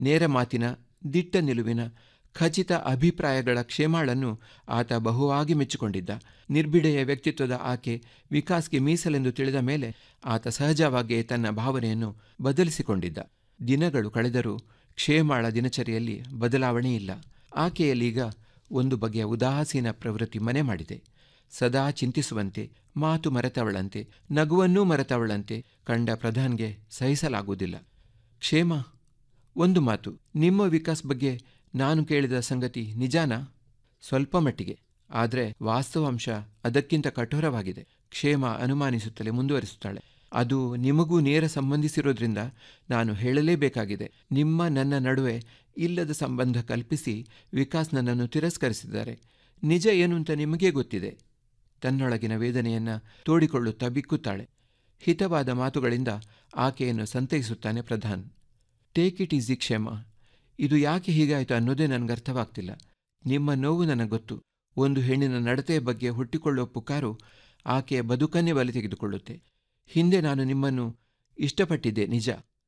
ನೇರ ಮಾತಿನ ದಿಟ್ಟ ನಿಲುವಿನ ಖಚಿತ ಅಭಿಪ್ರಾಯಗಳ ಕ್ಷೇಮಾಳನ್ನು ಆತ ಬಹುವಾಗಿ ಮೆಚ್ಚಿಕೊಂಡಿದ್ದ ನಿರ್ಭಿಡೆಯ ವ್ಯಕ್ತಿತ್ವದ ಆಕೆ ವಿಕಾಸ್ಗೆ ಮೀಸಲೆಂದು ತಿಳಿದ ಮೇಲೆ ಆತ ಸಹಜವಾಗಿಯೇ ತನ್ನ ಭಾವನೆಯನ್ನು ಬದಲಿಸಿಕೊಂಡಿದ್ದ ದಿನಗಳು ಕಳೆದರೂ ಕ್ಷೇಮಾಳ ದಿನಚರಿಯಲ್ಲಿ ಬದಲಾವಣೆ ಇಲ್ಲ ಆಕೆಯಲ್ಲೀಗ ಒಂದು ಬಗೆಯ ಉದಾಸೀನ ಪ್ರವೃತ್ತಿ ಮನೆ ಮಾಡಿದೆ ಸದಾ ಚಿಂತಿಸುವಂತೆ ಮಾತು ಮರೆತವಳಂತೆ ನಗುವನ್ನೂ ಮರೆತವಳಂತೆ ಕಂಡ ಪ್ರಧಾನ್ಗೆ ಸಹಿಸಲಾಗುವುದಿಲ್ಲ ಕ್ಷೇಮ ಒಂದು ಮಾತು ನಿಮ್ಮ ವಿಕಾಸ್ ಬಗ್ಗೆ ನಾನು ಕೇಳಿದ ಸಂಗತಿ ನಿಜಾನಾ ಸ್ವಲ್ಪ ಮಟ್ಟಿಗೆ ಆದರೆ ವಾಸ್ತವಾಂಶ ಅದಕ್ಕಿಂತ ಕಠೋರವಾಗಿದೆ ಕ್ಷೇಮ ಅನುಮಾನಿಸುತ್ತಲೇ ಮುಂದುವರಿಸುತ್ತಾಳೆ ಅದು ನಿಮಗೂ ನೇರ ಸಂಬಂಧಿಸಿರೋದ್ರಿಂದ ನಾನು ಹೇಳಲೇಬೇಕಾಗಿದೆ ನಿಮ್ಮ ನನ್ನ ನಡುವೆ ಇಲ್ಲದ ಸಂಬಂಧ ಕಲ್ಪಿಸಿ ವಿಕಾಸ್ ನನ್ನನ್ನು ತಿರಸ್ಕರಿಸಿದ್ದಾರೆ ನಿಜ ಏನು ಅಂತ ನಿಮಗೇ ಗೊತ್ತಿದೆ ತನ್ನೊಳಗಿನ ವೇದನೆಯನ್ನ ತೋಡಿಕೊಳ್ಳುತ್ತಾ ಬಿಕ್ಕುತ್ತಾಳೆ ಹಿತವಾದ ಮಾತುಗಳಿಂದ ಆಕೆಯನ್ನು ಸಂತೈಸುತ್ತಾನೆ ಪ್ರಧಾನ್ ಟೇಕ್ ಇಟ್ ಈಸಿ ಕ್ಷೇಮ ಇದು ಯಾಕೆ ಹೀಗಾಯಿತು ಅನ್ನೋದೇ ನನಗೆ ಅರ್ಥವಾಗ್ತಿಲ್ಲ ನಿಮ್ಮ ನೋವು ನನಗೆ ಗೊತ್ತು ಒಂದು ಹೆಣ್ಣಿನ ನಡತೆಯ ಬಗ್ಗೆ ಹುಟ್ಟಿಕೊಳ್ಳುವ ಪುಕಾರು ಆಕೆಯ ಬದುಕನ್ನೇ ಬಲಿ ತೆಗೆದುಕೊಳ್ಳುತ್ತೆ ಹಿಂದೆ ನಾನು ನಿಮ್ಮನ್ನು ಇಷ್ಟಪಟ್ಟಿದ್ದೆ ನಿಜ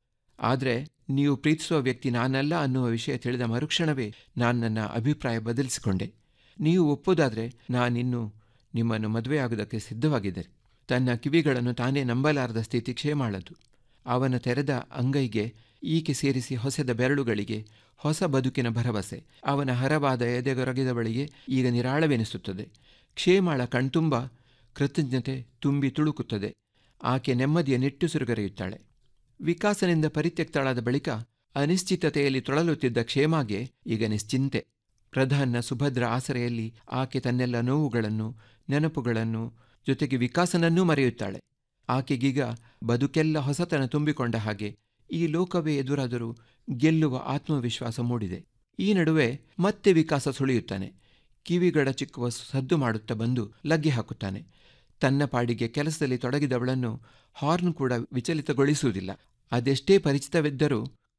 ಆದರೆ ನೀವು ಪ್ರೀತಿಸುವ ವ್ಯಕ್ತಿ ನಾನಲ್ಲ ಅನ್ನುವ ವಿಷಯ ತಿಳಿದ ಮರುಕ್ಷಣವೇ ನಾನು ನನ್ನ ಅಭಿಪ್ರಾಯ ಬದಲಿಸಿಕೊಂಡೆ ನೀವು ಒಪ್ಪೋದಾದರೆ ನಾನಿನ್ನು ನಿಮ್ಮನ್ನು ಮದುವೆಯಾಗುವುದಕ್ಕೆ ಸಿದ್ಧವಾಗಿದ್ದೆ ತನ್ನ ಕಿವಿಗಳನ್ನು ತಾನೇ ನಂಬಲಾರದ ಸ್ಥಿತಿ ಕ್ಷೇಮಾಳದು ಅವನ ತೆರೆದ ಅಂಗೈಗೆ ಈಕೆ ಸೇರಿಸಿ ಹೊಸೆದ ಬೆರಳುಗಳಿಗೆ ಹೊಸ ಬದುಕಿನ ಭರವಸೆ ಅವನ ಹರವಾದ ಎದೆಗೊರಗಿದವಳಿಗೆ ಈಗ ನಿರಾಳವೆನಿಸುತ್ತದೆ ಕ್ಷೇಮಾಳ ಕಣ್ತುಂಬ ಕೃತಜ್ಞತೆ ತುಂಬಿ ತುಳುಕುತ್ತದೆ ಆಕೆ ನೆಮ್ಮದಿಯ ನಿಟ್ಟುಸಿರುಗರೆಯುತ್ತಾಳೆ ವಿಕಾಸನಿಂದ ಪರಿತ್ಯಕ್ತಳಾದ ಬಳಿಕ ಅನಿಶ್ಚಿತತೆಯಲ್ಲಿ ತೊಳಲುತ್ತಿದ್ದ ಕ್ಷೇಮಾಗೆ ಈಗ ನಿಶ್ಚಿಂತೆ ಪ್ರಧಾನ್ನ ಸುಭದ್ರ ಆಸರೆಯಲ್ಲಿ ಆಕೆ ತನ್ನೆಲ್ಲ ನೋವುಗಳನ್ನು ನೆನಪುಗಳನ್ನು ಜೊತೆಗೆ ವಿಕಾಸನನ್ನೂ ಮರೆಯುತ್ತಾಳೆ ಆಕೆಗೀಗ ಬದುಕೆಲ್ಲ ಹೊಸತನ ತುಂಬಿಕೊಂಡ ಹಾಗೆ ಈ ಲೋಕವೇ ಎದುರಾದರೂ ಗೆಲ್ಲುವ ಆತ್ಮವಿಶ್ವಾಸ ಮೂಡಿದೆ ಈ ನಡುವೆ ಮತ್ತೆ ವಿಕಾಸ ಸುಳಿಯುತ್ತಾನೆ ಕಿವಿಗಡ ಚಿಕ್ಕುವ ಸದ್ದು ಮಾಡುತ್ತಾ ಬಂದು ಲಗ್ಗೆ ಹಾಕುತ್ತಾನೆ ತನ್ನ ಪಾಡಿಗೆ ಕೆಲಸದಲ್ಲಿ ತೊಡಗಿದವಳನ್ನು ಹಾರ್ನ್ ಕೂಡ ವಿಚಲಿತಗೊಳಿಸುವುದಿಲ್ಲ ಅದೆಷ್ಟೇ ಪರಿಚಿತವಿದ್ದರೂ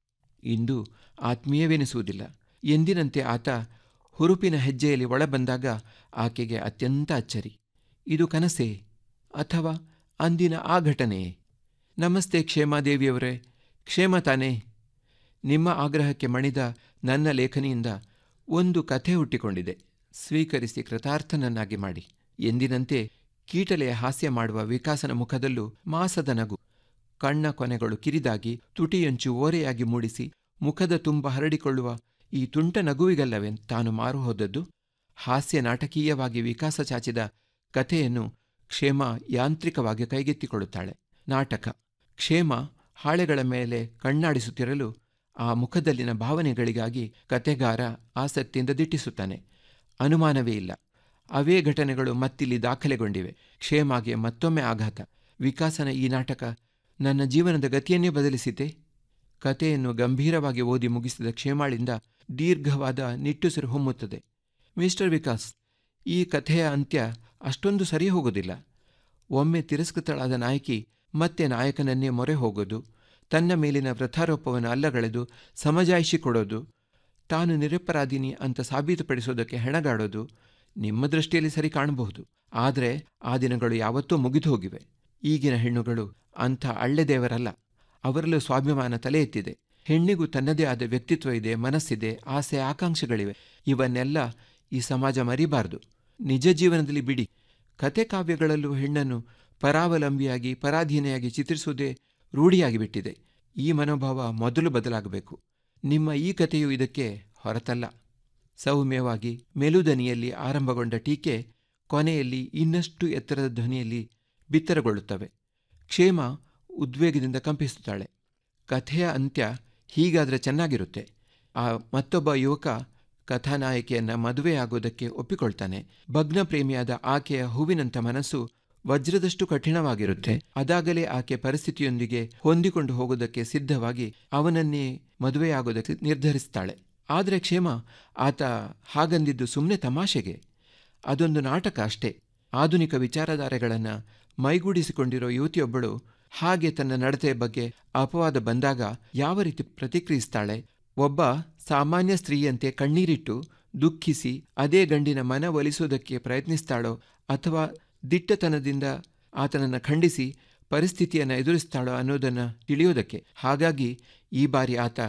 ಇಂದು ಆತ್ಮೀಯವೆನಿಸುವುದಿಲ್ಲ ಎಂದಿನಂತೆ ಆತ ಹುರುಪಿನ ಹೆಜ್ಜೆಯಲ್ಲಿ ಒಳಬಂದಾಗ ಆಕೆಗೆ ಅತ್ಯಂತ ಅಚ್ಚರಿ ಇದು ಕನಸೇ ಅಥವಾ ಅಂದಿನ ಆ ಘಟನೆಯೇ ನಮಸ್ತೆ ಕ್ಷೇಮಾದೇವಿಯವರೇ ಕ್ಷೇಮ ತಾನೇ ನಿಮ್ಮ ಆಗ್ರಹಕ್ಕೆ ಮಣಿದ ನನ್ನ ಲೇಖನಿಯಿಂದ ಒಂದು ಕಥೆ ಹುಟ್ಟಿಕೊಂಡಿದೆ ಸ್ವೀಕರಿಸಿ ಕೃತಾರ್ಥನನ್ನಾಗಿ ಮಾಡಿ ಎಂದಿನಂತೆ ಕೀಟಲೆಯ ಹಾಸ್ಯ ಮಾಡುವ ವಿಕಾಸನ ಮುಖದಲ್ಲೂ ಮಾಸದ ನಗು ಕಣ್ಣ ಕೊನೆಗಳು ಕಿರಿದಾಗಿ ತುಟಿಯಂಚು ಓರೆಯಾಗಿ ಮೂಡಿಸಿ ಮುಖದ ತುಂಬ ಹರಡಿಕೊಳ್ಳುವ ಈ ತುಂಟ ನಗುವಿಗಲ್ಲವೇ ತಾನು ಮಾರು ಹೋದದ್ದು ಹಾಸ್ಯ ನಾಟಕೀಯವಾಗಿ ವಿಕಾಸ ಚಾಚಿದ ಕಥೆಯನ್ನು ಕ್ಷೇಮ ಯಾಂತ್ರಿಕವಾಗಿ ಕೈಗೆತ್ತಿಕೊಳ್ಳುತ್ತಾಳೆ ನಾಟಕ ಕ್ಷೇಮ ಹಾಳೆಗಳ ಮೇಲೆ ಕಣ್ಣಾಡಿಸುತ್ತಿರಲು ಆ ಮುಖದಲ್ಲಿನ ಭಾವನೆಗಳಿಗಾಗಿ ಕತೆಗಾರ ಆಸಕ್ತಿಯಿಂದ ದಿಟ್ಟಿಸುತ್ತಾನೆ ಅನುಮಾನವೇ ಇಲ್ಲ ಅವೇ ಘಟನೆಗಳು ಮತ್ತಿಲ್ಲಿ ದಾಖಲೆಗೊಂಡಿವೆ ಕ್ಷೇಮಾಗೆ ಮತ್ತೊಮ್ಮೆ ಆಘಾತ ವಿಕಾಸನ ಈ ನಾಟಕ ನನ್ನ ಜೀವನದ ಗತಿಯನ್ನೇ ಬದಲಿಸಿತೆ ಕಥೆಯನ್ನು ಗಂಭೀರವಾಗಿ ಓದಿ ಮುಗಿಸಿದ ಕ್ಷೇಮಾಳಿಂದ ದೀರ್ಘವಾದ ನಿಟ್ಟುಸಿರು ಹೊಮ್ಮುತ್ತದೆ ಮಿಸ್ಟರ್ ವಿಕಾಸ್ ಈ ಕಥೆಯ ಅಂತ್ಯ ಅಷ್ಟೊಂದು ಸರಿ ಹೋಗೋದಿಲ್ಲ ಒಮ್ಮೆ ತಿರಸ್ಕೃತಳಾದ ನಾಯಕಿ ಮತ್ತೆ ನಾಯಕನನ್ನೇ ಮೊರೆ ಹೋಗೋದು ತನ್ನ ಮೇಲಿನ ವೃಥಾರೋಪವನ್ನು ಅಲ್ಲಗಳೆದು ಸಮಜಾಯಿಷಿ ಕೊಡೋದು ತಾನು ನಿರಪರಾಧಿನಿ ಅಂತ ಸಾಬೀತುಪಡಿಸೋದಕ್ಕೆ ಹೆಣಗಾಡೋದು ನಿಮ್ಮ ದೃಷ್ಟಿಯಲ್ಲಿ ಸರಿ ಕಾಣಬಹುದು ಆದರೆ ಆ ದಿನಗಳು ಯಾವತ್ತೂ ಮುಗಿದು ಹೋಗಿವೆ ಈಗಿನ ಹೆಣ್ಣುಗಳು ಅಂಥ ಅಳ್ಳೆದೇವರಲ್ಲ ಅವರಲ್ಲೂ ಸ್ವಾಭಿಮಾನ ತಲೆ ಎತ್ತಿದೆ ಹೆಣ್ಣಿಗೂ ತನ್ನದೇ ಆದ ವ್ಯಕ್ತಿತ್ವ ಇದೆ ಮನಸ್ಸಿದೆ ಆಸೆ ಆಕಾಂಕ್ಷೆಗಳಿವೆ ಇವನ್ನೆಲ್ಲ ಈ ಸಮಾಜ ಮರಿಬಾರದು ನಿಜ ಜೀವನದಲ್ಲಿ ಬಿಡಿ ಕತೆ ಕಾವ್ಯಗಳಲ್ಲೂ ಹೆಣ್ಣನ್ನು ಪರಾವಲಂಬಿಯಾಗಿ ಪರಾಧೀನೆಯಾಗಿ ಚಿತ್ರಿಸುವುದೇ ರೂಢಿಯಾಗಿಬಿಟ್ಟಿದೆ ಈ ಮನೋಭಾವ ಮೊದಲು ಬದಲಾಗಬೇಕು ನಿಮ್ಮ ಈ ಕಥೆಯು ಇದಕ್ಕೆ ಹೊರತಲ್ಲ ಸೌಮ್ಯವಾಗಿ ಮೆಲುದನಿಯಲ್ಲಿ ಆರಂಭಗೊಂಡ ಟೀಕೆ ಕೊನೆಯಲ್ಲಿ ಇನ್ನಷ್ಟು ಎತ್ತರದ ಧ್ವನಿಯಲ್ಲಿ ಬಿತ್ತರಗೊಳ್ಳುತ್ತವೆ ಕ್ಷೇಮ ಉದ್ವೇಗದಿಂದ ಕಂಪಿಸುತ್ತಾಳೆ ಕಥೆಯ ಅಂತ್ಯ ಹೀಗಾದರೆ ಚೆನ್ನಾಗಿರುತ್ತೆ ಆ ಮತ್ತೊಬ್ಬ ಯುವಕ ಕಥಾನಾಯಕಿಯನ್ನ ಮದುವೆಯಾಗೋದಕ್ಕೆ ಒಪ್ಪಿಕೊಳ್ತಾನೆ ಭಗ್ನ ಪ್ರೇಮಿಯಾದ ಆಕೆಯ ಹೂವಿನಂಥ ಮನಸ್ಸು ವಜ್ರದಷ್ಟು ಕಠಿಣವಾಗಿರುತ್ತೆ ಅದಾಗಲೇ ಆಕೆ ಪರಿಸ್ಥಿತಿಯೊಂದಿಗೆ ಹೊಂದಿಕೊಂಡು ಹೋಗೋದಕ್ಕೆ ಸಿದ್ಧವಾಗಿ ಅವನನ್ನೇ ಮದುವೆಯಾಗೋದಕ್ಕೆ ನಿರ್ಧರಿಸ್ತಾಳೆ ಆದರೆ ಕ್ಷೇಮ ಆತ ಹಾಗಂದಿದ್ದು ಸುಮ್ಮನೆ ತಮಾಷೆಗೆ ಅದೊಂದು ನಾಟಕ ಅಷ್ಟೇ ಆಧುನಿಕ ವಿಚಾರಧಾರೆಗಳನ್ನು ಮೈಗೂಡಿಸಿಕೊಂಡಿರೋ ಯುವತಿಯೊಬ್ಬಳು ಹಾಗೆ ತನ್ನ ನಡತೆಯ ಬಗ್ಗೆ ಅಪವಾದ ಬಂದಾಗ ಯಾವ ರೀತಿ ಪ್ರತಿಕ್ರಿಯಿಸ್ತಾಳೆ ಒಬ್ಬ ಸಾಮಾನ್ಯ ಸ್ತ್ರೀಯಂತೆ ಕಣ್ಣೀರಿಟ್ಟು ದುಃಖಿಸಿ ಅದೇ ಗಂಡಿನ ಮನ ಒಲಿಸೋದಕ್ಕೆ ಪ್ರಯತ್ನಿಸ್ತಾಳೋ ಅಥವಾ ದಿಟ್ಟತನದಿಂದ ಆತನನ್ನು ಖಂಡಿಸಿ ಪರಿಸ್ಥಿತಿಯನ್ನು ಎದುರಿಸ್ತಾಳೋ ಅನ್ನೋದನ್ನು ತಿಳಿಯೋದಕ್ಕೆ ಹಾಗಾಗಿ ಈ ಬಾರಿ ಆತ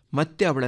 ಮತ್ತೆ ಅವಳ